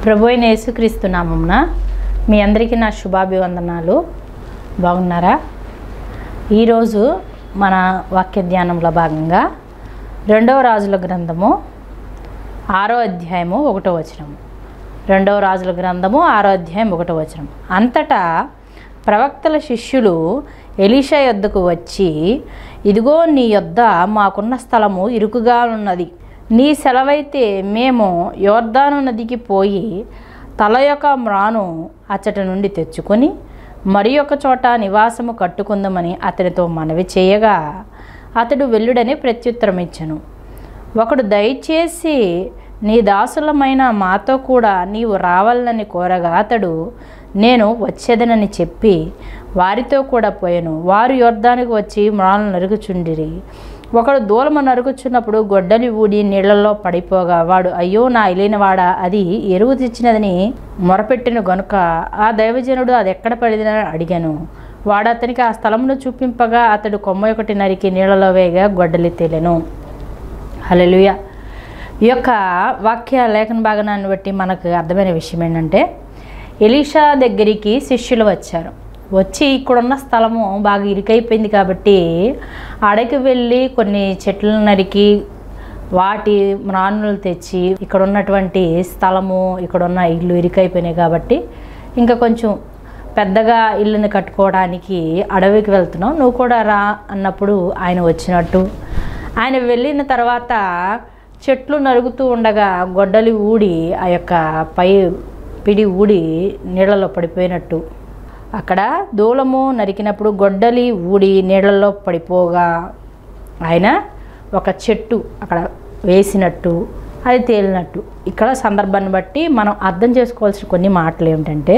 ప్రభు అయిన యేసుక్రీస్తు నామమున మీ అందరికీ నా శుభాభివందనాలు బాగున్నారా ఈరోజు మన వాక్య ధ్యానంలో భాగంగా రెండవ రాజుల గ్రంథము ఆరో అధ్యాయము ఒకటో వచనము రెండవ రాజుల గ్రంథము ఆరో అధ్యాయం ఒకటో వచనం అంతటా ప్రవక్తల శిష్యులు ఎలీషా యొద్దకు వచ్చి ఇదిగో నీ యొద్ద మాకున్న స్థలము ఇరుకుగా ఉన్నది నీ సెలవైతే మేము యోర్దాను నదికి పోయి తల యొక్క మ్రాను అచ్చట నుండి తెచ్చుకొని మరి ఒక చోట నివాసము కట్టుకుందామని అతనితో మనవి చేయగా అతడు వెళ్ళుడని ప్రత్యుత్తరం ఇచ్చను ఒకడు దయచేసి నీ దాసులమైన మాతో కూడా నీవు రావాలని కోరగా అతడు నేను వచ్చేదనని చెప్పి వారితో కూడా పోయాను వారు యోర్ధానికి వచ్చి మ్రాలను నరుగుచుండిరి ఒకడు దూలము నరుగుచున్నప్పుడు గొడ్డలి ఊడి నీళ్లలో పడిపోగా వాడు అయ్యో నా ఇలినవాడా అది ఎరువు తెచ్చినదని మొరపెట్టిన గనుక ఆ దైవజనుడు అది ఎక్కడ పడిదని అడిగాను వాడు అతనికి ఆ స్థలమును చూపింపగా అతడు కొమ్మ ఒకటి నరికి నీళ్లలో వేయగా గొడ్డలి తేలెను హల్లెలూయ ఈ యొక్క వాక్య లేఖన భాగనాన్ని బట్టి మనకు అర్థమైన విషయం ఏంటంటే ఎలీషా దగ్గరికి శిష్యులు వచ్చారు వచ్చి ఇక్కడున్న స్థలము బాగా ఇరుకైపోయింది కాబట్టి అడకి వెళ్ళి కొన్ని చెట్లను నరికి వాటి మ్రానులు తెచ్చి ఇక్కడ ఉన్నటువంటి స్థలము ఇక్కడున్న ఇల్లు ఇరుకైపోయినాయి కాబట్టి ఇంకా కొంచెం పెద్దగా ఇల్లుని కట్టుకోవడానికి అడవికి వెళ్తున్నావు నువ్వు కూడా రా అన్నప్పుడు ఆయన వచ్చినట్టు ఆయన వెళ్ళిన తర్వాత చెట్లు నరుగుతూ ఉండగా గొడ్డలి ఊడి ఆ యొక్క పై పిడి ఊడి నీళ్ళలో పడిపోయినట్టు అక్కడ దూలము నరికినప్పుడు గొడ్డలి ఊడి నీళ్ళల్లో పడిపోగా ఆయన ఒక చెట్టు అక్కడ వేసినట్టు అది తేలినట్టు ఇక్కడ సందర్భాన్ని బట్టి మనం అర్థం చేసుకోవాల్సిన కొన్ని మాటలు ఏమిటంటే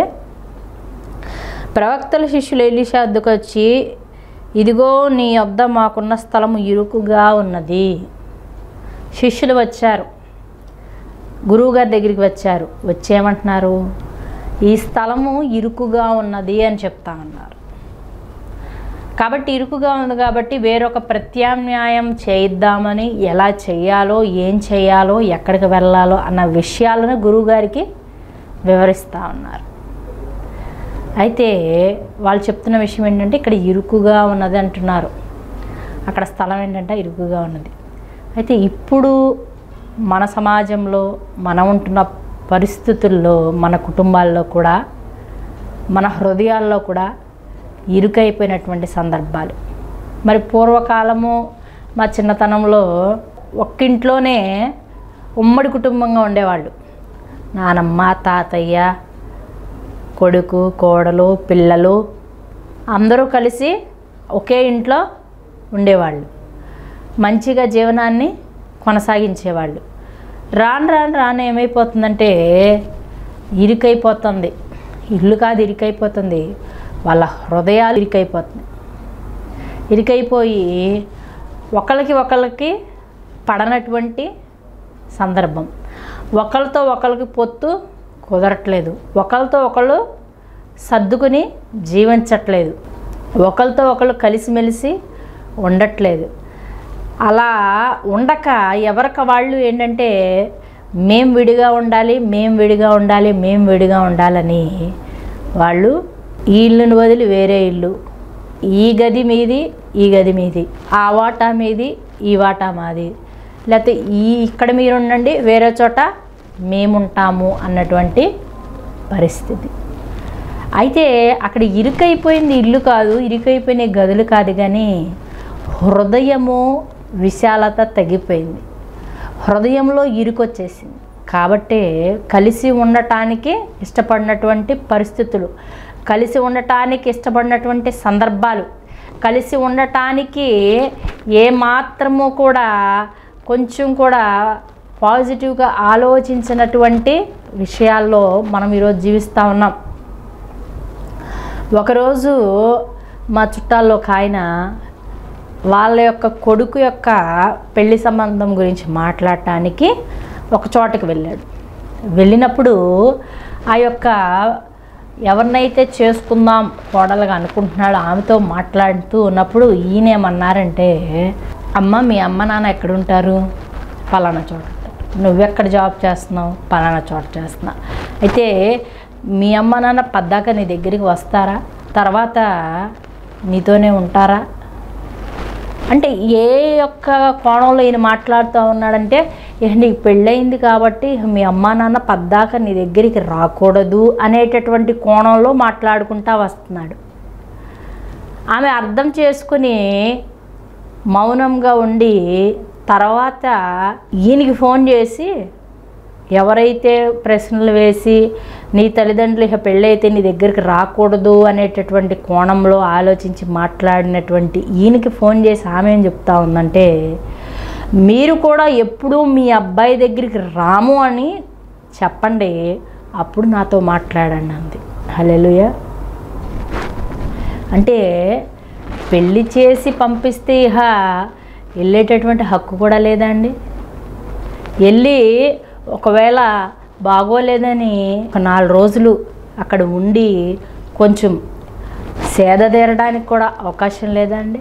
ప్రవక్తల శిష్యులు ఎలీషా వద్దకు వచ్చి ఇదిగో నీ వద్ద మాకున్న స్థలము ఇరుకుగా ఉన్నది శిష్యులు వచ్చారు గురువుగారి దగ్గరికి వచ్చారు వచ్చేమంటున్నారు ఈ స్థలము ఇరుకుగా ఉన్నది అని చెప్తా ఉన్నారు కాబట్టి ఇరుకుగా ఉంది కాబట్టి వేరొక ప్రత్యామ్నాయం చేయిద్దామని ఎలా చేయాలో ఏం చేయాలో ఎక్కడికి వెళ్ళాలో అన్న విషయాలను గురువుగారికి వివరిస్తూ ఉన్నారు అయితే వాళ్ళు చెప్తున్న విషయం ఏంటంటే ఇక్కడ ఇరుకుగా ఉన్నది అంటున్నారు అక్కడ స్థలం ఏంటంటే ఇరుకుగా ఉన్నది అయితే ఇప్పుడు మన సమాజంలో మనం ఉంటున్న పరిస్థితుల్లో మన కుటుంబాల్లో కూడా మన హృదయాల్లో కూడా ఇరుకైపోయినటువంటి సందర్భాలు మరి పూర్వకాలము మా చిన్నతనంలో ఒక్కింట్లోనే ఉమ్మడి కుటుంబంగా ఉండేవాళ్ళు నానమ్మ తాతయ్య కొడుకు కోడలు పిల్లలు అందరూ కలిసి ఒకే ఇంట్లో ఉండేవాళ్ళు మంచిగా జీవనాన్ని కొనసాగించేవాళ్ళు రాను రాను రాను ఏమైపోతుందంటే ఇరుకైపోతుంది ఇల్లు కాదు ఇరుకైపోతుంది వాళ్ళ హృదయాలు ఇరుకైపోతుంది ఇరుకైపోయి ఒకళ్ళకి ఒకళ్ళకి పడనటువంటి సందర్భం ఒకళ్ళతో ఒకళ్ళకి పొత్తు కుదరట్లేదు ఒకళ్ళతో ఒకళ్ళు సర్దుకుని జీవించట్లేదు ఒకళ్ళతో ఒకళ్ళు కలిసిమెలిసి ఉండట్లేదు అలా ఉండక ఎవరికి వాళ్ళు ఏంటంటే మేం విడిగా ఉండాలి మేం విడిగా ఉండాలి మేం విడిగా ఉండాలని వాళ్ళు ఈ ఇల్లుని వదిలి వేరే ఇల్లు ఈ గది మీది ఈ గది మీది ఆ వాటా మీది ఈ వాటా మాది లేకపోతే ఈ ఇక్కడ మీరు ఉండండి వేరే చోట మేముంటాము అన్నటువంటి పరిస్థితి అయితే అక్కడ ఇరుకైపోయింది ఇల్లు కాదు ఇరుకైపోయిన గదులు కాదు కానీ హృదయము విశాలత తగ్గిపోయింది హృదయంలో ఇరుకొచ్చేసింది కాబట్టే కలిసి ఉండటానికి ఇష్టపడినటువంటి పరిస్థితులు కలిసి ఉండటానికి ఇష్టపడినటువంటి సందర్భాలు కలిసి ఉండటానికి ఏ మాత్రము కూడా కొంచెం కూడా పాజిటివ్గా ఆలోచించినటువంటి విషయాల్లో మనం ఈరోజు జీవిస్తూ ఉన్నాం ఒకరోజు మా చుట్టాల్లో ఒక ఆయన వాళ్ళ యొక్క కొడుకు యొక్క పెళ్లి సంబంధం గురించి మాట్లాడటానికి ఒక చోటకి వెళ్ళాడు వెళ్ళినప్పుడు ఆ యొక్క ఎవరినైతే చేసుకుందాం కోడలుగా అనుకుంటున్నాడో ఆమెతో మాట్లాడుతూ ఉన్నప్పుడు ఈయనేమన్నారంటే అమ్మ మీ అమ్మ నాన్న ఎక్కడుంటారు ఫలానా చోట ఉంటారు." నువ్వెక్కడ జాబ్ చేస్తున్నావు పలానా చోట చేస్తున్నా అయితే మీ అమ్మ నాన్న పద్దాక నీ దగ్గరికి వస్తారా తర్వాత నీతోనే ఉంటారా అంటే ఏ యొక్క కోణంలో ఈయన మాట్లాడుతూ ఉన్నాడంటే ఇక నీకు పెళ్ళయింది కాబట్టి మీ అమ్మా నాన్న పద్దాక నీ దగ్గరికి రాకూడదు అనేటటువంటి కోణంలో మాట్లాడుకుంటా వస్తున్నాడు ఆమె అర్థం చేసుకుని మౌనంగా ఉండి తర్వాత ఈయనకి ఫోన్ చేసి ఎవరైతే ప్రశ్నలు వేసి నీ తల్లిదండ్రులు ఇక పెళ్ళైతే నీ దగ్గరికి రాకూడదు అనేటటువంటి కోణంలో ఆలోచించి మాట్లాడినటువంటి ఈయనకి ఫోన్ చేసి ఆమె ఏం చెప్తా ఉందంటే మీరు కూడా ఎప్పుడూ మీ అబ్బాయి దగ్గరికి రాము అని చెప్పండి అప్పుడు నాతో మాట్లాడండి అంది హలెలుయ అంటే పెళ్ళి చేసి పంపిస్తే ఇహ వెళ్ళేటటువంటి హక్కు కూడా లేదా అండి వెళ్ళి ఒకవేళ బాగోలేదని ఒక నాలుగు రోజులు అక్కడ ఉండి కొంచెం సేద తీరడానికి కూడా అవకాశం లేదా అండి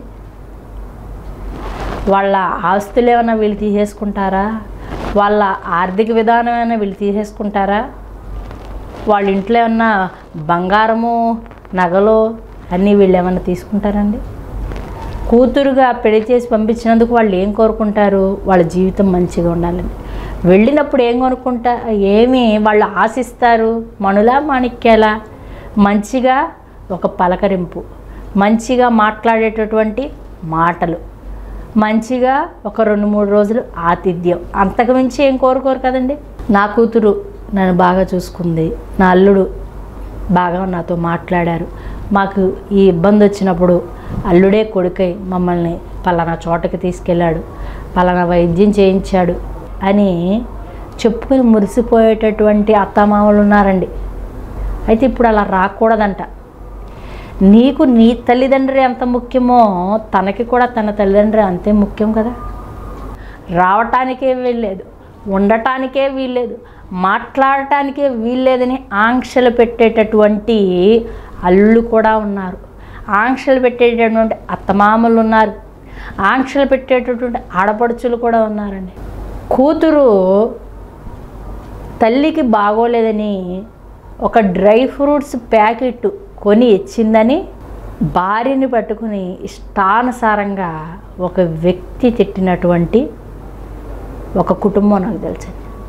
వాళ్ళ ఆస్తులు ఏమైనా వీళ్ళు తీసేసుకుంటారా వాళ్ళ ఆర్థిక విధానం ఏమైనా వీళ్ళు తీసేసుకుంటారా వాళ్ళ ఇంట్లో ఏమన్నా బంగారము నగలు అన్నీ వీళ్ళు ఏమన్నా తీసుకుంటారండి కూతురుగా పెళ్లి చేసి పంపించినందుకు వాళ్ళు ఏం కోరుకుంటారు వాళ్ళ జీవితం మంచిగా ఉండాలని వెళ్ళినప్పుడు ఏం కొనుక్కుంటా ఏమి వాళ్ళు ఆశిస్తారు మణులా మాణిక్యాలా మంచిగా ఒక పలకరింపు మంచిగా మాట్లాడేటటువంటి మాటలు మంచిగా ఒక రెండు మూడు రోజులు ఆతిథ్యం అంతకుమించి ఏం కోరుకోరు కదండి నా కూతురు నన్ను బాగా చూసుకుంది నా అల్లుడు బాగా నాతో మాట్లాడారు మాకు ఈ ఇబ్బంది వచ్చినప్పుడు అల్లుడే కొడుకై మమ్మల్ని పలానా చోటకి తీసుకెళ్ళాడు పలానా వైద్యం చేయించాడు అని చెప్పుకుని మురిసిపోయేటటువంటి అత్తమామలు ఉన్నారండి అయితే ఇప్పుడు అలా రాకూడదంట నీకు నీ తల్లిదండ్రి ఎంత ముఖ్యమో తనకి కూడా తన తల్లిదండ్రి అంతే ముఖ్యం కదా రావటానికే వీల్లేదు ఉండటానికే వీల్లేదు మాట్లాడటానికే వీల్లేదని ఆంక్షలు పెట్టేటటువంటి అల్లుళ్ళు కూడా ఉన్నారు ఆంక్షలు పెట్టేటటువంటి అత్తమామలు ఉన్నారు ఆంక్షలు పెట్టేటటువంటి ఆడపడుచులు కూడా ఉన్నారండి కూతురు తల్లికి బాగోలేదని ఒక డ్రై ఫ్రూట్స్ ప్యాకెట్ కొని ఇచ్చిందని భార్యని పట్టుకుని ఇష్టానుసారంగా ఒక వ్యక్తి తిట్టినటువంటి ఒక కుటుంబం నాకు తెలుసు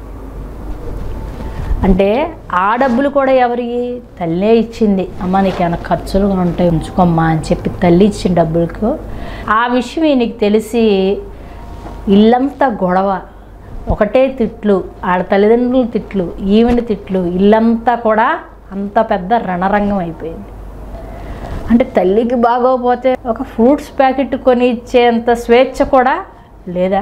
అంటే ఆ డబ్బులు కూడా ఎవరికి తల్లే ఇచ్చింది అమ్మ నీకు ఏమైనా ఖర్చులు ఉంటాయి ఉంచుకోమ్మా అని చెప్పి తల్లి ఇచ్చిన డబ్బులకు ఆ విషయం ఈయనకి తెలిసి ఇల్లంతా గొడవ ఒకటే తిట్లు ఆడ తల్లిదండ్రుల తిట్లు ఈవెన్ తిట్లు ఇల్లంతా కూడా అంత పెద్ద రణరంగం అయిపోయింది అంటే తల్లికి బాగోపోతే ఒక ఫ్రూట్స్ ప్యాకెట్ కొని ఇచ్చేంత స్వేచ్ఛ కూడా లేదా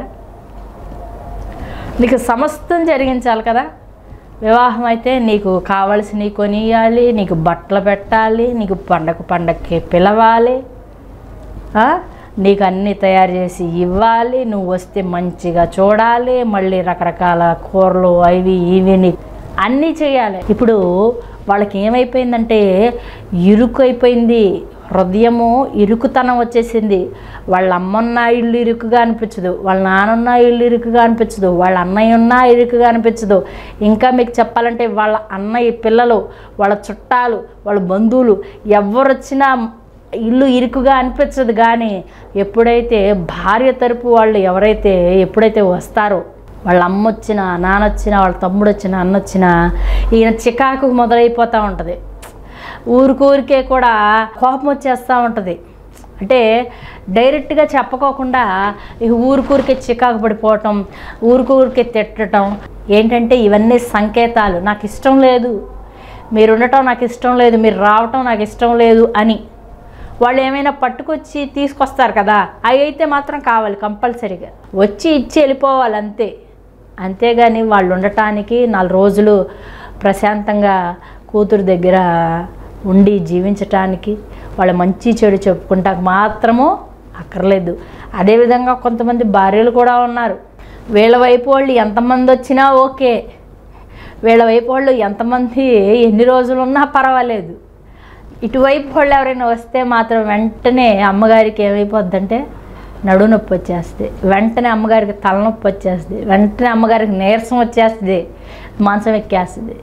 నీకు సమస్తం జరిగించాలి కదా వివాహం అయితే నీకు కావలసినవి కొనియాలి నీకు బట్టలు పెట్టాలి నీకు పండగ పండగకి పిలవాలి ఆ? నీకు అన్నీ తయారు చేసి ఇవ్వాలి నువ్వు వస్తే మంచిగా చూడాలి మళ్ళీ రకరకాల కూరలు అవి ఇవి నీ అన్నీ చేయాలి ఇప్పుడు వాళ్ళకి ఏమైపోయిందంటే ఇరుకు అయిపోయింది హృదయము ఇరుకుతనం వచ్చేసింది వాళ్ళ అమ్మన్న ఇల్లు ఇరుకుగా అనిపించదు వాళ్ళ నాన్నన్న ఇల్లు ఇరుకుగా అనిపించదు వాళ్ళ అన్నయ్య ఉన్న ఇరుకుగా అనిపించదు ఇంకా మీకు చెప్పాలంటే వాళ్ళ అన్నయ్య పిల్లలు వాళ్ళ చుట్టాలు వాళ్ళ బంధువులు ఎవరు వచ్చినా ఇల్లు ఇరుకుగా అనిపించదు కానీ ఎప్పుడైతే భార్య తరపు వాళ్ళు ఎవరైతే ఎప్పుడైతే వస్తారో వాళ్ళ అమ్మ వచ్చినా నాన్న వచ్చినా వాళ్ళ తమ్ముడు వచ్చినా అన్న వచ్చినా ఈయన చికాకు మొదలైపోతూ ఉంటుంది ఊరికూరికే కూడా కోపం వచ్చేస్తూ ఉంటుంది అంటే డైరెక్ట్గా చెప్పకోకుండా ఇక ఊరికూరికే చికాకు పడిపోవటం ఊరికూరికే తిట్టడం ఏంటంటే ఇవన్నీ సంకేతాలు నాకు ఇష్టం లేదు మీరు ఉండటం నాకు ఇష్టం లేదు మీరు రావటం నాకు ఇష్టం లేదు అని వాళ్ళు ఏమైనా పట్టుకొచ్చి తీసుకొస్తారు కదా అవి అయితే మాత్రం కావాలి కంపల్సరీగా వచ్చి ఇచ్చి వెళ్ళిపోవాలి అంతే అంతేగాని వాళ్ళు ఉండటానికి నాలుగు రోజులు ప్రశాంతంగా కూతురు దగ్గర ఉండి జీవించటానికి వాళ్ళ మంచి చెడు చెప్పుకుంటాక మాత్రము అక్కర్లేదు అదేవిధంగా కొంతమంది భార్యలు కూడా ఉన్నారు వీళ్ళ వైపు వాళ్ళు ఎంతమంది వచ్చినా ఓకే వీళ్ళ వైపు వాళ్ళు ఎంతమంది ఎన్ని రోజులు ఉన్నా పర్వాలేదు ఇటువైపు వాళ్ళు ఎవరైనా వస్తే మాత్రం వెంటనే అమ్మగారికి ఏమైపోద్దంటే నడు నొప్పి వచ్చేస్తుంది వెంటనే అమ్మగారికి తలనొప్పి వచ్చేస్తుంది వెంటనే అమ్మగారికి నీరసం వచ్చేస్తుంది మంచం ఎక్కేస్తుంది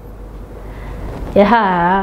ఇహ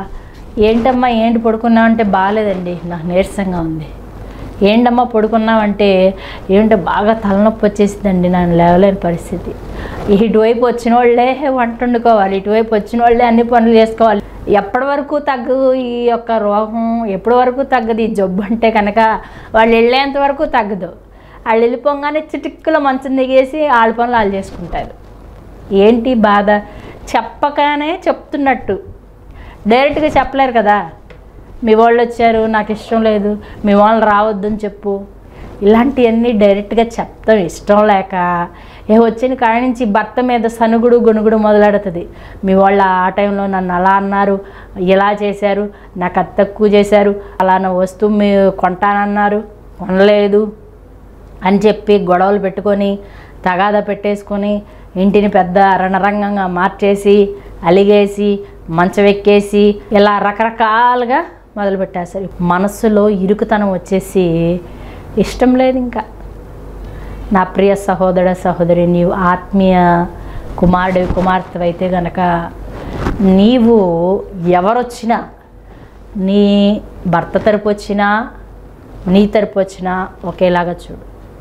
ఏంటమ్మా ఏంటి పడుకున్నావు అంటే బాగాలేదండి నాకు నీరసంగా ఉంది ఏంటమ్మా పడుకున్నావంటే ఏంటో బాగా తలనొప్పి వచ్చేసిందండి నన్ను లేవలేని పరిస్థితి ఇటువైపు వచ్చిన వాళ్ళే వంట వండుకోవాలి ఇటువైపు వచ్చిన వాళ్ళే అన్ని పనులు చేసుకోవాలి ఎప్పటి వరకు తగ్గదు ఈ యొక్క రోగం ఎప్పటి వరకు తగ్గదు ఈ జబ్బు అంటే కనుక వాళ్ళు వెళ్ళేంత వరకు తగ్గదు వాళ్ళు వెళ్ళిపోగానే చిటిక్కుల మంచం దిగేసి వాళ్ళ పనులు వాళ్ళు చేసుకుంటారు ఏంటి బాధ చెప్పగానే చెప్తున్నట్టు డైరెక్ట్గా చెప్పలేరు కదా మీ వాళ్ళు వచ్చారు నాకు ఇష్టం లేదు మీ వాళ్ళు రావద్దని చెప్పు ఇలాంటివన్నీ డైరెక్ట్గా చెప్తాం ఇష్టం లేక ఏ వచ్చిన కాడి నుంచి భర్త మీద సనుగుడు గొనుగుడు మొదలెడుతుంది మీ వాళ్ళు ఆ టైంలో నన్ను అలా అన్నారు ఇలా చేశారు నాకు అది తక్కువ చేశారు అలాన వస్తువు మీ కొంటానన్నారు కొనలేదు అని చెప్పి గొడవలు పెట్టుకొని తగాద పెట్టేసుకొని ఇంటిని పెద్ద రణరంగంగా మార్చేసి అలిగేసి మంచం ఎక్కేసి ఇలా రకరకాలుగా మొదలు పెట్టేస్తారు మనస్సులో ఇరుకుతనం వచ్చేసి ఇష్టం లేదు ఇంకా నా ప్రియ సహోదర సహోదరి నీవు ఆత్మీయ కుమారుడు కుమార్తె అయితే గనక నీవు ఎవరొచ్చినా నీ భర్త తరపు వచ్చినా నీ తరపు వచ్చినా ఒకేలాగా చూడు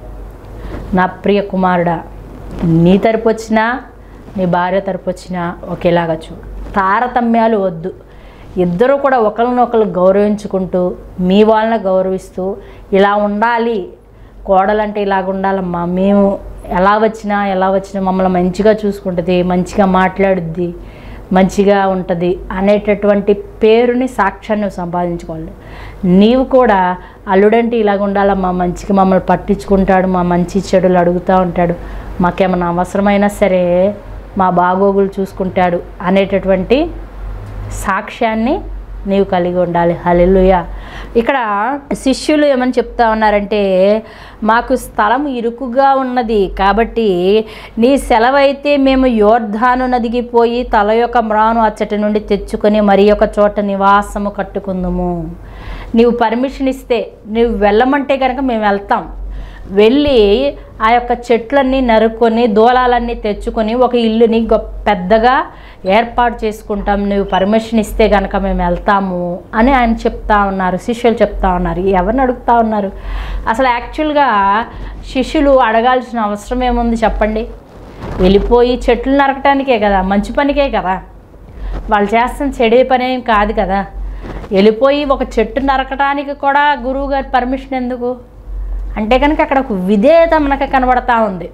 నా ప్రియ కుమారుడా నీ తరపు వచ్చినా నీ భార్య తరపు వచ్చినా ఒకేలాగా చూడు తారతమ్యాలు వద్దు ఇద్దరు కూడా ఒకరినొకరు గౌరవించుకుంటూ మీ వాళ్ళని గౌరవిస్తూ ఇలా ఉండాలి కోడలంటే ఇలాగ ఉండాలమ్మా మేము ఎలా వచ్చినా ఎలా వచ్చినా మమ్మల్ని మంచిగా చూసుకుంటుంది మంచిగా మాట్లాడుద్ది మంచిగా ఉంటుంది అనేటటువంటి పేరుని సాక్ష్యాన్ని నువ్వు సంపాదించుకోవాలి నీవు కూడా అల్లుడంటే ఇలాగ ఉండాలమ్మా మంచిగా మమ్మల్ని పట్టించుకుంటాడు మా మంచి చెడులు అడుగుతూ ఉంటాడు మాకేమైనా అవసరమైనా సరే మా బాగోగులు చూసుకుంటాడు అనేటటువంటి సాక్ష్యాన్ని నీవు కలిగి ఉండాలి హలెలుయ ఇక్కడ శిష్యులు ఏమని చెప్తా ఉన్నారంటే మాకు స్థలం ఇరుకుగా ఉన్నది కాబట్టి నీ సెలవైతే మేము యోర్ధాను నదికి పోయి తల యొక్క మ్రాను అచ్చటి నుండి తెచ్చుకొని మరి ఒక చోట నివాసము కట్టుకుందుము నీవు పర్మిషన్ ఇస్తే నువ్వు వెళ్ళమంటే కనుక మేము వెళ్తాం వెళ్ళి ఆ యొక్క చెట్లన్నీ నరుక్కొని దూలాలన్నీ తెచ్చుకొని ఒక ఇల్లుని గొప్ప పెద్దగా ఏర్పాటు చేసుకుంటాం నువ్వు పర్మిషన్ ఇస్తే కనుక మేము వెళ్తాము అని ఆయన చెప్తా ఉన్నారు శిష్యులు చెప్తా ఉన్నారు ఎవరిని అడుగుతా ఉన్నారు అసలు యాక్చువల్గా శిష్యులు అడగాల్సిన అవసరం ఏముంది చెప్పండి వెళ్ళిపోయి చెట్లు నరకటానికే కదా మంచి పనికే కదా వాళ్ళు చేస్తున్న చెడే పని ఏం కాదు కదా వెళ్ళిపోయి ఒక చెట్టు నరకటానికి కూడా గురువు గారి పర్మిషన్ ఎందుకు అంటే కనుక అక్కడ ఒక విధేయత మనకు కనబడతా ఉంది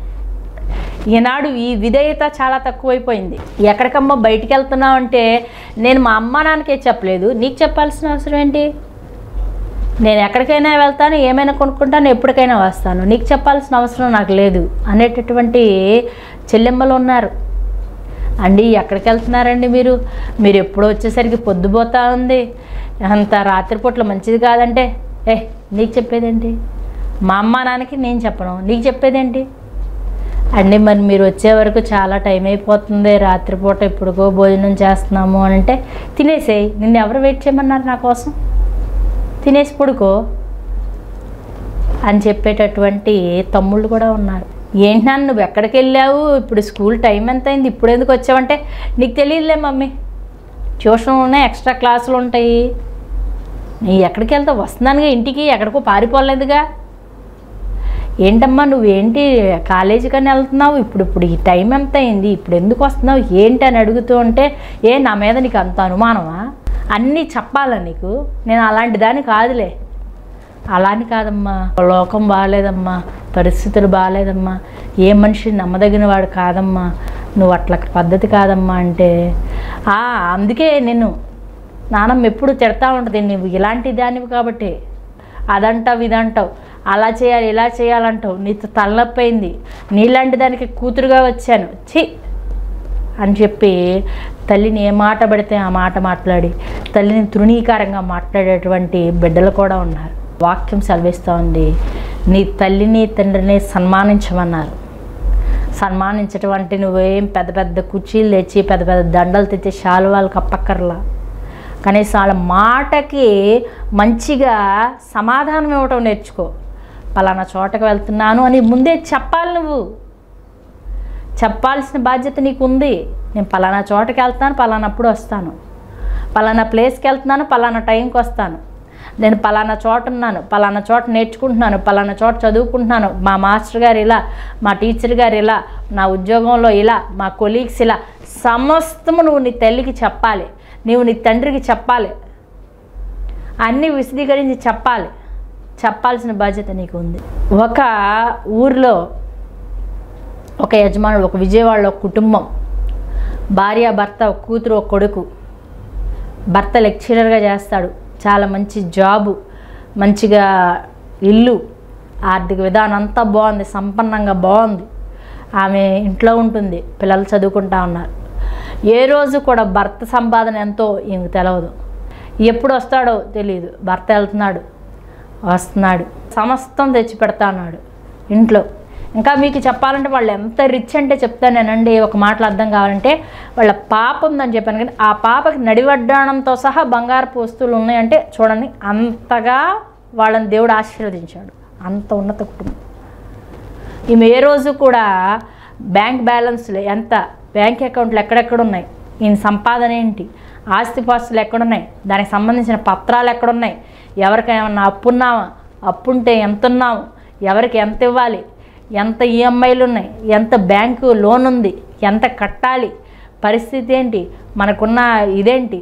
ఈనాడు ఈ విధేయత చాలా తక్కువైపోయింది ఎక్కడికమ్మా బయటికి వెళ్తున్నావు అంటే నేను మా అమ్మ నాన్నకే చెప్పలేదు నీకు చెప్పాల్సిన అవసరం ఏంటి నేను ఎక్కడికైనా వెళ్తాను ఏమైనా కొనుక్కుంటాను ఎప్పటికైనా వస్తాను నీకు చెప్పాల్సిన అవసరం నాకు లేదు అనేటటువంటి చెల్లెమ్మలు ఉన్నారు అండి ఎక్కడికి వెళ్తున్నారండి మీరు మీరు ఎప్పుడో వచ్చేసరికి పొద్దుపోతా ఉంది అంత రాత్రిపూట్ల మంచిది కాదంటే ఏ నీకు చెప్పేదేంటి మా అమ్మ నాన్నకి నేను చెప్పను నీకు చెప్పేదేంటి అండి మరి మీరు వచ్చే వరకు చాలా టైం అయిపోతుంది రాత్రిపూట ఎప్పుడుకో భోజనం చేస్తున్నాము అని అంటే తినేసేయి నిన్ను ఎవరు వెయిట్ చేయమన్నారు నా కోసం తినేసి పడుకో అని చెప్పేటటువంటి తమ్ముళ్ళు కూడా ఉన్నారు ఏంటి నాన్న నువ్వు ఎక్కడికి వెళ్ళావు ఇప్పుడు స్కూల్ టైం ఎంత అయింది ఇప్పుడు ఎందుకు వచ్చావంటే నీకు తెలియదులే మమ్మీ ట్యూషన్ ఉన్నాయి ఎక్స్ట్రా క్లాసులు ఉంటాయి నీ ఎక్కడికి వెళ్తావు వస్తున్నానుగా ఇంటికి ఎక్కడికో పారిపోలేదుగా ఏంటమ్మా నువ్వేంటి కాలేజీ కానీ వెళ్తున్నావు ఇప్పుడు ఇప్పుడు ఈ టైం ఎంత అయింది ఇప్పుడు ఎందుకు వస్తున్నావు ఏంటి అని అడుగుతూ ఉంటే ఏ నా మీద నీకు అంత అనుమానమా అన్నీ చెప్పాలా నీకు నేను అలాంటి దాన్ని కాదులే అలాని కాదమ్మా లోకం బాగాలేదమ్మా పరిస్థితులు బాగాలేదమ్మా ఏ మనిషి నమ్మదగిన వాడు కాదమ్మా నువ్వు అట్లా పద్ధతి కాదమ్మా అంటే "ఆ, అందుకే నేను నానమ్మ ఎప్పుడు తిడతా ఉంటుంది నువ్వు ఇలాంటి దానివి కాబట్టి అదంటావు ఇదంటావు అలా చేయాలి ఇలా చేయాలంటావు నీతో తలనొప్పి అయింది నీలాంటి దానికి కూతురుగా వచ్చాను ఛీ అని చెప్పి తల్లిని ఏ మాట పడితే ఆ మాట మాట్లాడి తల్లిని తృణీకారంగా మాట్లాడేటువంటి బిడ్డలు కూడా ఉన్నారు వాక్యం సెలవిస్తూ ఉంది నీ తల్లిని తండ్రిని సన్మానించమన్నారు సన్మానించటం అంటే నువ్వేం పెద్ద పెద్ద కుర్చీలు తెచ్చి పెద్ద పెద్ద దండలు తెచ్చి శాలువాలు కప్పక్కర్లా కనీసం వాళ్ళ మాటకి మంచిగా సమాధానం ఇవ్వటం నేర్చుకో పలానా చోటకు వెళ్తున్నాను అని ముందే చెప్పాలి నువ్వు చెప్పాల్సిన బాధ్యత నీకు ఉంది నేను పలానా చోటకి వెళ్తాను పలానప్పుడు వస్తాను పలానా ప్లేస్కి వెళ్తున్నాను పలానా టైంకి వస్తాను నేను పలానా చోట ఉన్నాను పలానా చోట నేర్చుకుంటున్నాను పలానా చోట చదువుకుంటున్నాను మా మాస్టర్ గారు ఇలా మా టీచర్ గారు ఇలా నా ఉద్యోగంలో ఇలా మా కొలీగ్స్ ఇలా సమస్తము నువ్వు నీ తల్లికి చెప్పాలి నీవు నీ తండ్రికి చెప్పాలి అన్నీ విశదీకరించి చెప్పాలి చెప్పాల్సిన బాధ్యత నీకు ఉంది ఒక ఊరిలో ఒక యజమానుడు ఒక విజయవాడలో ఒక కుటుంబం భార్య భర్త ఒక కూతురు ఒక కొడుకు భర్త లెక్చరర్గా చేస్తాడు చాలా మంచి జాబు మంచిగా ఇల్లు ఆర్థిక విధానం అంతా బాగుంది సంపన్నంగా బాగుంది ఆమె ఇంట్లో ఉంటుంది పిల్లలు చదువుకుంటా ఉన్నారు ఏ రోజు కూడా భర్త సంపాదన ఎంతో ఈమెకు తెలవదు ఎప్పుడు వస్తాడో తెలియదు భర్త వెళ్తున్నాడు వస్తున్నాడు సమస్తం తెచ్చి పెడతా ఉన్నాడు ఇంట్లో ఇంకా మీకు చెప్పాలంటే వాళ్ళు ఎంత రిచ్ అంటే చెప్తానేనండి ఒక మాటలు అర్థం కావాలంటే వాళ్ళ పాప ఉందని చెప్పాను కానీ ఆ పాపకి నడివడ్డాణంతో సహా బంగారపు వస్తువులు ఉన్నాయంటే చూడండి అంతగా వాళ్ళని దేవుడు ఆశీర్వదించాడు అంత ఉన్నత కుటుంబం ఈమె ఏ రోజు కూడా బ్యాంక్ బ్యాలెన్స్లు ఎంత బ్యాంక్ అకౌంట్లు ఎక్కడెక్కడ ఉన్నాయి ఈయన సంపాదన ఏంటి ఆస్తిపాస్తులు ఎక్కడున్నాయి దానికి సంబంధించిన పత్రాలు ఎక్కడున్నాయి ఎవరికైనా అప్పున్నామా అప్పుంటే ఎంత ఉన్నాము ఎవరికి ఎంత ఇవ్వాలి ఎంత ఈఎంఐలు ఉన్నాయి ఎంత బ్యాంకు లోన్ ఉంది ఎంత కట్టాలి పరిస్థితి ఏంటి మనకున్న ఇదేంటి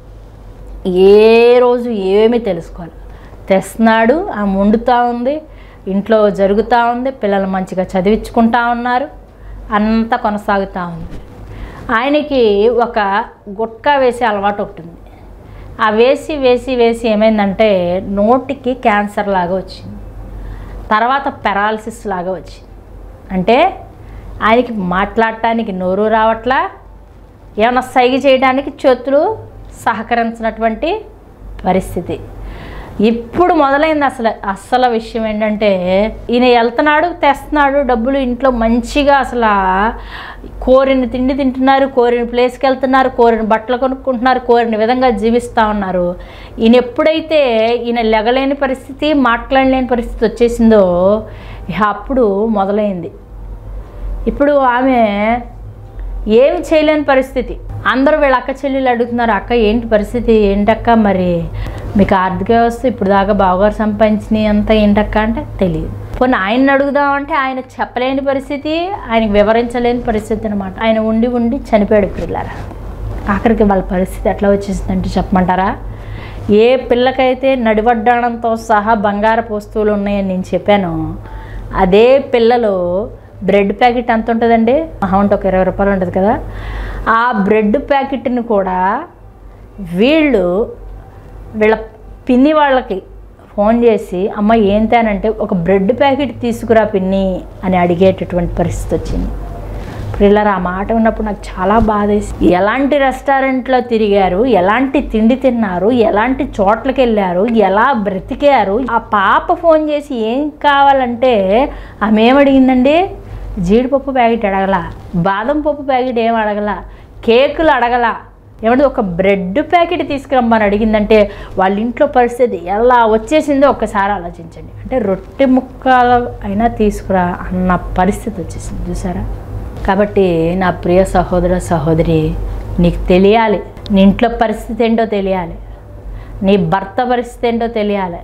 ఏ రోజు ఏమీ తెలుసుకోవాలి తెస్తున్నాడు ఆమె వండుతూ ఉంది ఇంట్లో జరుగుతూ ఉంది పిల్లలు మంచిగా చదివించుకుంటా ఉన్నారు అంతా కొనసాగుతూ ఉంది ఆయనకి ఒక గుట్కా వేసే అలవాటు ఒకటి ఉంది ఆ వేసి వేసి వేసి ఏమైందంటే నోటికి క్యాన్సర్ లాగా వచ్చింది తర్వాత పెరాలసిస్ లాగా వచ్చింది అంటే ఆయనకి మాట్లాడటానికి నోరు రావట్లా ఏమైనా సైగ చేయడానికి చేతులు సహకరించినటువంటి పరిస్థితి ఇప్పుడు మొదలైంది అసలు అస్సలు విషయం ఏంటంటే ఈయన వెళ్తున్నాడు తెస్తున్నాడు డబ్బులు ఇంట్లో మంచిగా అసలు కోరిన తిండి తింటున్నారు కోరిన ప్లేస్కి వెళ్తున్నారు కోరిన బట్టలు కొనుక్కుంటున్నారు కోరిన విధంగా జీవిస్తూ ఉన్నారు ఈయన ఎప్పుడైతే ఈయన లెగలేని పరిస్థితి మాట్లాడలేని పరిస్థితి వచ్చేసిందో ఇక అప్పుడు మొదలైంది ఇప్పుడు ఆమె ఏమి చేయలేని పరిస్థితి అందరూ వీళ్ళ అక్క చెల్లెలు అడుగుతున్నారు అక్క ఏంటి పరిస్థితి ఏంటక్క మరి మీకు ఆర్థిక వ్యవస్థ ఇప్పుడు దాకా బావగారు సంపాదించినవి అంతా ఏంటక్క అంటే తెలియదు పోనీ ఆయన అడుగుదామంటే ఆయన చెప్పలేని పరిస్థితి ఆయనకు వివరించలేని పరిస్థితి అనమాట ఆయన ఉండి ఉండి చనిపోయాడు పిల్లరా ఆఖరికి వాళ్ళ పరిస్థితి ఎట్లా వచ్చేసిందంటే చెప్పమంటారా ఏ పిల్లకైతే నడివడ్డాణంతో సహా బంగారపు వస్తువులు ఉన్నాయని నేను చెప్పానో అదే పిల్లలు బ్రెడ్ ప్యాకెట్ ఎంత ఉంటుందండి మహా ఉంటే ఒక ఇరవై రూపాయలు ఉంటుంది కదా ఆ బ్రెడ్ ప్యాకెట్ని కూడా వీళ్ళు వీళ్ళ పిన్ని వాళ్ళకి ఫోన్ చేసి అమ్మ ఏం తేనంటే ఒక బ్రెడ్ ప్యాకెట్ తీసుకురా పిన్ని అని అడిగేటటువంటి పరిస్థితి వచ్చింది పిల్లలు ఆ మాట ఉన్నప్పుడు నాకు చాలా బాధేసి ఎలాంటి రెస్టారెంట్లో తిరిగారు ఎలాంటి తిండి తిన్నారు ఎలాంటి చోట్లకి వెళ్ళారు ఎలా బ్రతికారు ఆ పాప ఫోన్ చేసి ఏం కావాలంటే ఆమె ఏమడిగిందండి జీడిపప్పు ప్యాకెట్ అడగల బాదం పప్పు ప్యాకెట్ ఏం అడగల కేకులు అడగల ఏమంటే ఒక బ్రెడ్ ప్యాకెట్ తీసుకురమ్మని అడిగిందంటే వాళ్ళ ఇంట్లో పరిస్థితి ఎలా వచ్చేసిందో ఒక్కసారి ఆలోచించండి అంటే రొట్టె ముక్కలు అయినా తీసుకురా అన్న పరిస్థితి వచ్చేసింది చూసారా కాబట్టి నా ప్రియ సహోదర సహోదరి నీకు తెలియాలి నీ ఇంట్లో పరిస్థితి ఏంటో తెలియాలి నీ భర్త పరిస్థితి ఏంటో తెలియాలి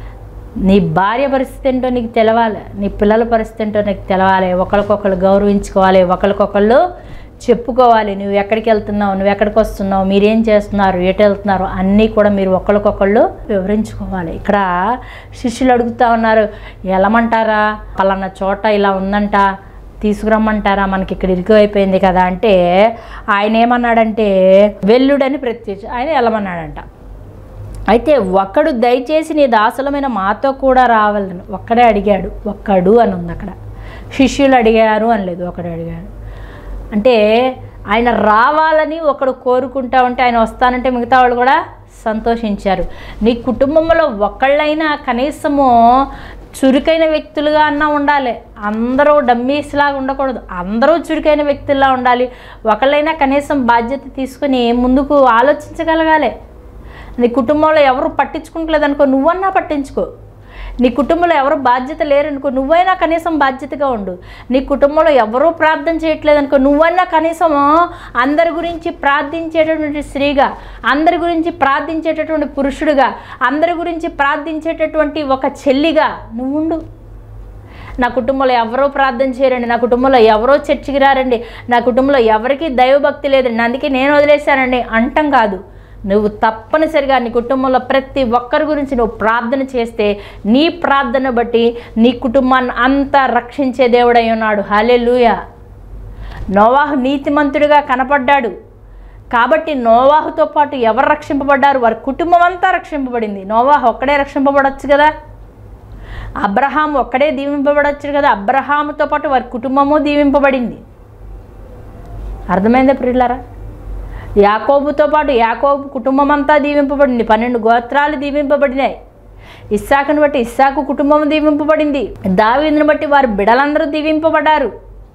నీ భార్య పరిస్థితి ఏంటో నీకు తెలవాలి నీ పిల్లల పరిస్థితి ఏంటో నీకు తెలవాలి ఒకరికొకరు గౌరవించుకోవాలి ఒకరికొకళ్ళు చెప్పుకోవాలి నువ్వు ఎక్కడికి వెళ్తున్నావు నువ్వు ఎక్కడికి వస్తున్నావు మీరేం చేస్తున్నారు ఎటు వెళ్తున్నారు అన్నీ కూడా మీరు ఒకరికొకళ్ళు వివరించుకోవాలి ఇక్కడ శిష్యులు అడుగుతూ ఉన్నారు వెళ్ళమంటారా పలానా చోట ఇలా ఉందంట తీసుకురమ్మంటారా మనకి ఇక్కడ ఇరుకువైపోయింది కదా అంటే ఆయన ఏమన్నాడంటే వెల్లుడని ప్రత్యేక ఆయన వెళ్ళమన్నాడంట అయితే ఒక్కడు దయచేసి నీ దాసులమైన మాతో కూడా రావాలని ఒక్కడే అడిగాడు ఒక్కడు అని ఉంది అక్కడ శిష్యులు అడిగారు అని లేదు ఒకడు అడిగాడు అంటే ఆయన రావాలని ఒకడు కోరుకుంటా ఉంటే ఆయన వస్తానంటే మిగతా వాళ్ళు కూడా సంతోషించారు నీ కుటుంబంలో ఒకళ్ళైనా కనీసము చురుకైన వ్యక్తులుగా అన్నా ఉండాలి అందరూ డమ్మీస్ లాగా ఉండకూడదు అందరూ చురుకైన వ్యక్తుల్లా ఉండాలి ఒకళ్ళైనా కనీసం బాధ్యత తీసుకుని ముందుకు ఆలోచించగలగాలి నీ కుటుంబంలో ఎవరు పట్టించుకుంటలేదు అనుకో నువ్వన్నా పట్టించుకో నీ కుటుంబంలో ఎవరు బాధ్యత లేరనుకో నువ్వైనా కనీసం బాధ్యతగా ఉండు నీ కుటుంబంలో ఎవరూ ప్రార్థన చేయట్లేదు అనుకో నువ్వైనా కనీసం అందరి గురించి ప్రార్థించేటటువంటి స్త్రీగా అందరి గురించి ప్రార్థించేటటువంటి పురుషుడిగా అందరి గురించి ప్రార్థించేటటువంటి ఒక చెల్లిగా నువ్వు ఉండు నా కుటుంబంలో ఎవరో ప్రార్థన చేయరండి నా కుటుంబంలో ఎవరో చర్చికి రారండి నా కుటుంబంలో ఎవరికీ దైవభక్తి లేదండి అందుకే నేను వదిలేశానండి అంటం కాదు నువ్వు తప్పనిసరిగా నీ కుటుంబంలో ప్రతి ఒక్కరి గురించి నువ్వు ప్రార్థన చేస్తే నీ ప్రార్థన బట్టి నీ కుటుంబాన్ని అంతా రక్షించే దేవుడై ఉన్నాడు హాలెలూయ నోవాహు నీతిమంతుడిగా కనపడ్డాడు కాబట్టి నోవాహుతో పాటు ఎవరు రక్షింపబడ్డారు వారి కుటుంబం అంతా రక్షింపబడింది నోవాహు ఒక్కడే రక్షింపబడచ్చు కదా అబ్రహాం ఒక్కడే దీవింపబడచ్చు కదా అబ్రహాముతో పాటు వారి కుటుంబము దీవింపబడింది అర్థమైందా ప్రియులారా యాకోబుతో పాటు యాకోబు కుటుంబం అంతా దీవింపబడింది పన్నెండు గోత్రాలు దీవింపబడినాయి ఇస్సాకును బట్టి ఇస్సాకు కుటుంబం దీవింపబడింది దావీదును బట్టి వారి బిడలందరూ దీవింపబడ్డారు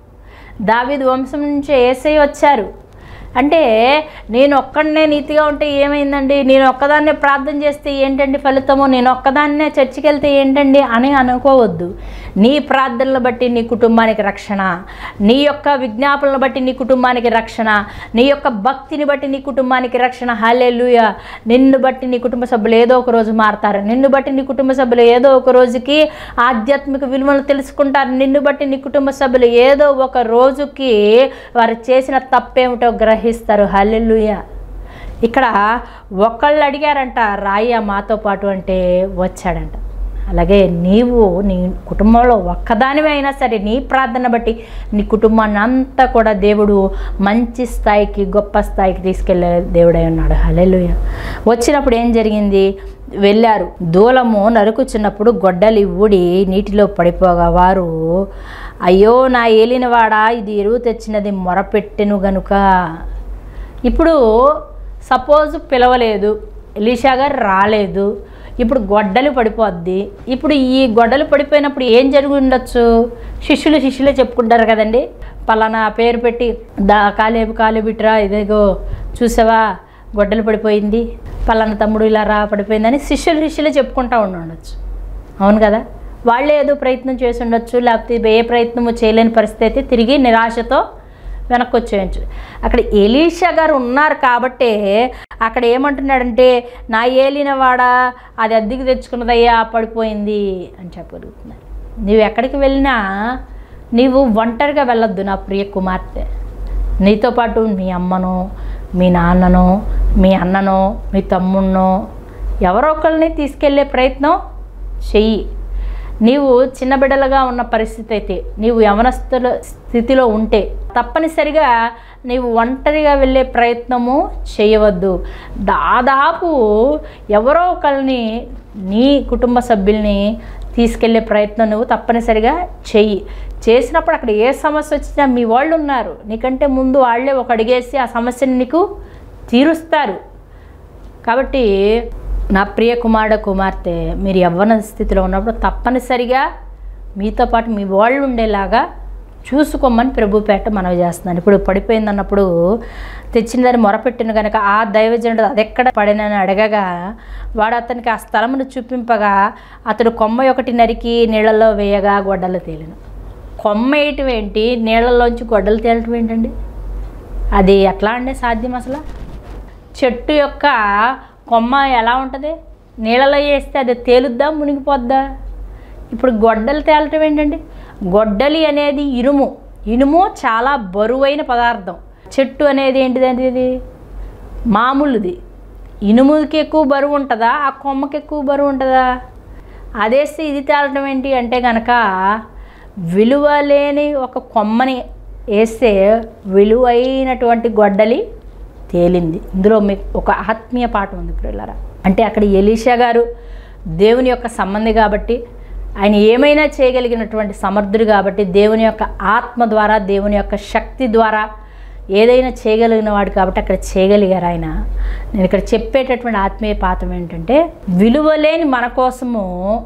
దావీదు వంశం నుంచి ఏసై వచ్చారు అంటే నేను ఒక్కడనే నీతిగా ఉంటే ఏమైందండి నేను ఒక్కదాన్నే ప్రార్థన చేస్తే ఏంటండి ఫలితము నేను ఒక్కదాన్నే చర్చికి వెళ్తే ఏంటండి అని అనుకోవద్దు నీ ప్రార్థనలు బట్టి నీ కుటుంబానికి రక్షణ నీ యొక్క విజ్ఞాపనలు బట్టి నీ కుటుంబానికి రక్షణ నీ యొక్క భక్తిని బట్టి నీ కుటుంబానికి రక్షణ హాలేలుయ నిన్ను బట్టి నీ కుటుంబ సభ్యులు ఏదో ఒక రోజు మారతారు నిన్ను బట్టి నీ కుటుంబ సభ్యులు ఏదో ఒక రోజుకి ఆధ్యాత్మిక విలువలు తెలుసుకుంటారు నిన్ను బట్టి నీ కుటుంబ సభ్యులు ఏదో ఒక రోజుకి వారు చేసిన తప్పేమిటో గ్రహిస్తారు హల్లెలూయ ఇక్కడ ఒకళ్ళు అడిగారంట రాయ్య మాతో పాటు అంటే వచ్చాడంట అలాగే నీవు నీ కుటుంబంలో ఒక్కదానివే అయినా సరే నీ ప్రార్థన బట్టి నీ కుటుంబాన్ని అంతా కూడా దేవుడు మంచి స్థాయికి గొప్ప స్థాయికి తీసుకెళ్లే దేవుడై ఉన్నాడు హలెలుయ వచ్చినప్పుడు ఏం జరిగింది వెళ్ళారు దూలము నరుకుచున్నప్పుడు గొడ్డలి ఊడి నీటిలో పడిపోగా వారు అయ్యో నా ఏలినవాడా ఇది ఎరువు తెచ్చినది మొరపెట్టెను గనుక ఇప్పుడు సపోజ్ పిలవలేదు ఎలీషా గారు రాలేదు ఇప్పుడు గొడ్డలి పడిపోద్ది ఇప్పుడు ఈ గొడ్డలు పడిపోయినప్పుడు ఏం జరిగి ఉండొచ్చు శిష్యులు శిష్యులే చెప్పుకుంటారు కదండి పలానా పేరు పెట్టి దా కాలేబు కాలేబిట్రా ఇదిగో చూసావా గొడ్డలు పడిపోయింది పలానా తమ్ముడు ఇలా రా పడిపోయిందని శిష్యులు శిష్యులే చెప్పుకుంటా ఉండొచ్చు అవును కదా వాళ్ళే ఏదో ప్రయత్నం చేసి ఉండొచ్చు లేకపోతే ఏ ప్రయత్నము చేయలేని పరిస్థితి అయితే తిరిగి నిరాశతో వెనక్కి వచ్చేయచ్చు అక్కడ ఎలీషా గారు ఉన్నారు కాబట్టే అక్కడ ఏమంటున్నాడంటే నా ఏలినవాడా అది అద్దెకి తెచ్చుకున్నదయ్యా పడిపోయింది అని చెప్పగలుగుతున్నారు నీవు ఎక్కడికి వెళ్ళినా నీవు ఒంటరిగా వెళ్ళొద్దు నా ప్రియ కుమార్తె నీతో పాటు మీ అమ్మను మీ నాన్నను మీ అన్నను మీ తమ్ముణ్ణో ఎవరో ఒకరిని తీసుకెళ్ళే ప్రయత్నం చెయ్యి నీవు చిన్న బిడ్డలుగా ఉన్న పరిస్థితి అయితే నీవు యవనస్తుల స్థితిలో ఉంటే తప్పనిసరిగా నీవు ఒంటరిగా వెళ్ళే ప్రయత్నము చేయవద్దు దాదాపు ఎవరో ఒకరిని నీ కుటుంబ సభ్యుల్ని తీసుకెళ్లే ప్రయత్నం నువ్వు తప్పనిసరిగా చెయ్యి చేసినప్పుడు అక్కడ ఏ సమస్య వచ్చినా మీ వాళ్ళు ఉన్నారు నీకంటే ముందు వాళ్ళే ఒక అడిగేసి ఆ సమస్యని నీకు తీరుస్తారు కాబట్టి నా ప్రియ కుమారుడు కుమార్తె మీరు యవ్వన స్థితిలో ఉన్నప్పుడు తప్పనిసరిగా మీతో పాటు మీ వాళ్ళు ఉండేలాగా చూసుకోమని ప్రభుపేట మనవి చేస్తున్నాను ఇప్పుడు పడిపోయింది అన్నప్పుడు తెచ్చిన దాన్ని మొరపెట్టిన కనుక ఆ దైవజనుడు అది ఎక్కడ పడినని అడగగా వాడు అతనికి ఆ స్థలమును చూపింపగా అతడు కొమ్మ ఒకటి నరికి నీళ్ళలో వేయగా గొడ్డలు తేలిన కొమ్మ వేయటం ఏంటి నీళ్ళలోంచి గొడ్డలు తేలటం ఏంటండి అది ఎట్లా అండి సాధ్యం అసలు చెట్టు యొక్క కొమ్మ ఎలా ఉంటుంది నీళ్ళలో వేస్తే అది తేలుద్దా మునిగిపోద్దా ఇప్పుడు గొడ్డలు తేలటం ఏంటండి గొడ్డలి అనేది ఇనుము ఇనుము చాలా బరువైన పదార్థం చెట్టు అనేది ఏంటిదండి ఇది మామూలుది ఇనుముకి ఎక్కువ బరువు ఉంటుందా ఆ కొమ్మకి ఎక్కువ బరువు ఉంటుందా అదేస్తే ఇది తేలటం ఏంటి అంటే కనుక విలువ లేని ఒక కొమ్మని వేస్తే విలువైనటువంటి గొడ్డలి తేలింది ఇందులో మీకు ఒక ఆత్మీయ పాఠం ఉంది పిల్లరా అంటే అక్కడ ఎలీషా గారు దేవుని యొక్క సంబంధి కాబట్టి ఆయన ఏమైనా చేయగలిగినటువంటి సమర్థుడు కాబట్టి దేవుని యొక్క ఆత్మ ద్వారా దేవుని యొక్క శక్తి ద్వారా ఏదైనా చేయగలిగిన వాడు కాబట్టి అక్కడ చేయగలిగారు ఆయన నేను ఇక్కడ చెప్పేటటువంటి ఆత్మీయ పాత్రం ఏంటంటే విలువలేని మన కోసము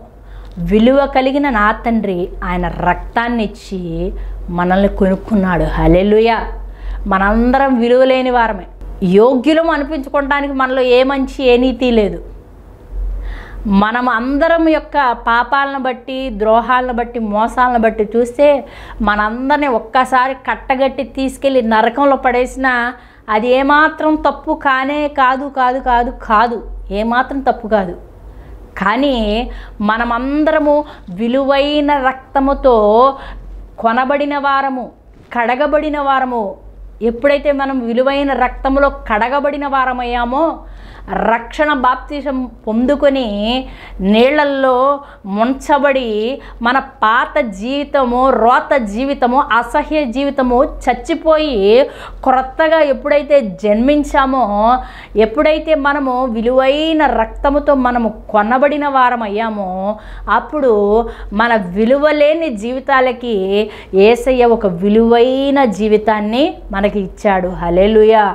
విలువ కలిగిన నా తండ్రి ఆయన రక్తాన్ని ఇచ్చి మనల్ని కొనుక్కున్నాడు హలెలుయ మనందరం విలువలేని వారమే యోగ్యులం అనిపించుకోవడానికి మనలో ఏ మంచి ఏ నీతి లేదు మనం అందరం యొక్క పాపాలను బట్టి ద్రోహాలను బట్టి మోసాలను బట్టి చూస్తే మనందరినీ ఒక్కసారి కట్టగట్టి తీసుకెళ్ళి నరకంలో పడేసిన అది ఏమాత్రం తప్పు కానే కాదు కాదు కాదు కాదు ఏమాత్రం తప్పు కాదు కానీ మనమందరము విలువైన రక్తముతో కొనబడిన వారము కడగబడిన వారము ఎప్పుడైతే మనం విలువైన రక్తములో కడగబడిన వారమయ్యామో రక్షణ బాప్తిజం పొందుకొని నీళ్ళల్లో ముంచబడి మన పాత జీవితము రోత జీవితము అసహ్య జీవితము చచ్చిపోయి క్రొత్తగా ఎప్పుడైతే జన్మించామో ఎప్పుడైతే మనము విలువైన రక్తముతో మనము కొనబడిన వారమయ్యామో అప్పుడు మన విలువలేని జీవితాలకి ఏసయ్య ఒక విలువైన జీవితాన్ని మనకి ఇచ్చాడు హలేలుయా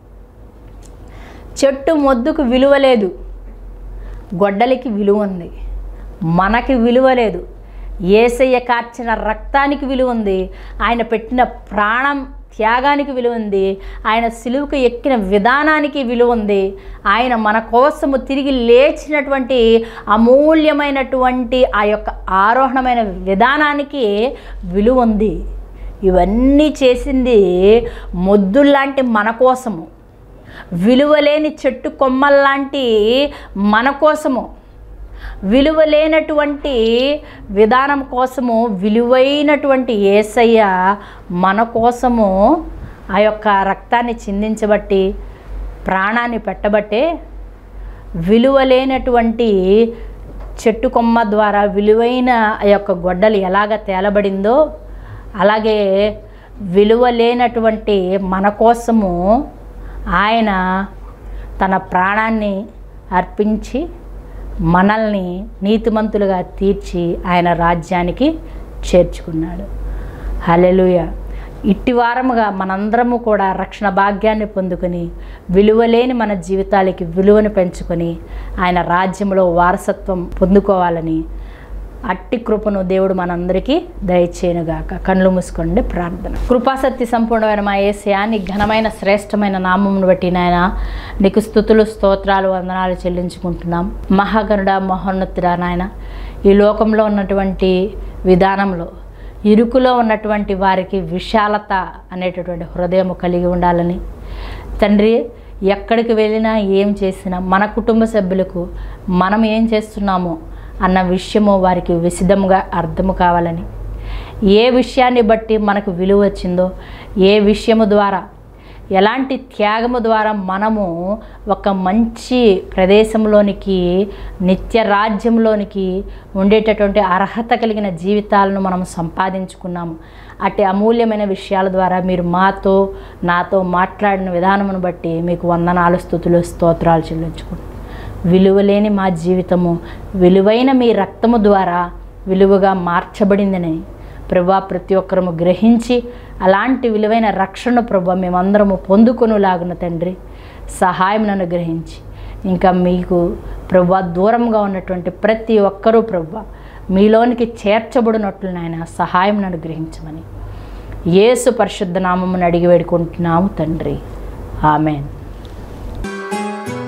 చెట్టు మొద్దుకు విలువ లేదు గొడ్డలికి విలువ ఉంది మనకి విలువ లేదు ఏసయ్య కార్చిన రక్తానికి విలువ ఉంది ఆయన పెట్టిన ప్రాణం త్యాగానికి విలువ ఉంది ఆయన సిలువుకు ఎక్కిన విధానానికి విలువ ఉంది ఆయన మన కోసము తిరిగి లేచినటువంటి అమూల్యమైనటువంటి ఆ యొక్క ఆరోహణమైన విధానానికి విలువ ఉంది ఇవన్నీ చేసింది మొద్దుల్లాంటి మన కోసము విలువలేని చెట్టు కొమ్మల్లాంటి మన కోసము విలువలేనటువంటి విధానం కోసము విలువైనటువంటి ఏసయ్య మన కోసము ఆ యొక్క రక్తాన్ని చిందించబట్టి ప్రాణాన్ని పెట్టబట్టే విలువలేనటువంటి చెట్టు కొమ్మ ద్వారా విలువైన ఆ యొక్క గొడ్డలు ఎలాగ తేలబడిందో అలాగే విలువలేనటువంటి మన కోసము ఆయన తన ప్రాణాన్ని అర్పించి మనల్ని నీతిమంతులుగా తీర్చి ఆయన రాజ్యానికి చేర్చుకున్నాడు హలెలుయ ఇట్టి వారముగా మనందరము కూడా రక్షణ భాగ్యాన్ని పొందుకొని విలువలేని మన జీవితాలకి విలువను పెంచుకొని ఆయన రాజ్యంలో వారసత్వం పొందుకోవాలని అట్టి కృపను దేవుడు మనందరికీ దయచేయనుగాక కళ్ళు మూసుకోండి ప్రార్థన కృపాసక్తి సంపూర్ణమైన మా ఏసయా నీ ఘనమైన శ్రేష్టమైన నామమును బట్టి నాయన నీకు స్థుతులు స్తోత్రాలు వందనాలు చెల్లించుకుంటున్నాం మహాగరుడ మహోన్నతుడా నాయన ఈ లోకంలో ఉన్నటువంటి విధానంలో ఇరుకులో ఉన్నటువంటి వారికి విశాలత అనేటటువంటి హృదయం కలిగి ఉండాలని తండ్రి ఎక్కడికి వెళ్ళినా ఏం చేసినా మన కుటుంబ సభ్యులకు మనం ఏం చేస్తున్నామో అన్న విషయము వారికి విశదముగా అర్థము కావాలని ఏ విషయాన్ని బట్టి మనకు విలువ వచ్చిందో ఏ విషయము ద్వారా ఎలాంటి త్యాగము ద్వారా మనము ఒక మంచి ప్రదేశంలోనికి నిత్య రాజ్యంలోనికి ఉండేటటువంటి అర్హత కలిగిన జీవితాలను మనం సంపాదించుకున్నాము అట్టి అమూల్యమైన విషయాల ద్వారా మీరు మాతో నాతో మాట్లాడిన విధానమును బట్టి మీకు వందనాలు స్థుతులు స్తోత్రాలు చెల్లించుకుంటున్నాం విలువలేని మా జీవితము విలువైన మీ రక్తము ద్వారా విలువగా మార్చబడిందని ప్రభా ప్రతి ఒక్కరము గ్రహించి అలాంటి విలువైన రక్షణ ప్రభా మేమందరము పొందుకొనులాగున తండ్రి సహాయం అనుగ్రహించి ఇంకా మీకు ప్రభా దూరంగా ఉన్నటువంటి ప్రతి ఒక్కరూ ప్రభా మీలోనికి చేర్చబడినట్లు నాయన సహాయం అనుగ్రహించమని యేసు పరిశుద్ధ నామమును అడిగి వేడుకుంటున్నాము తండ్రి ఆమెన్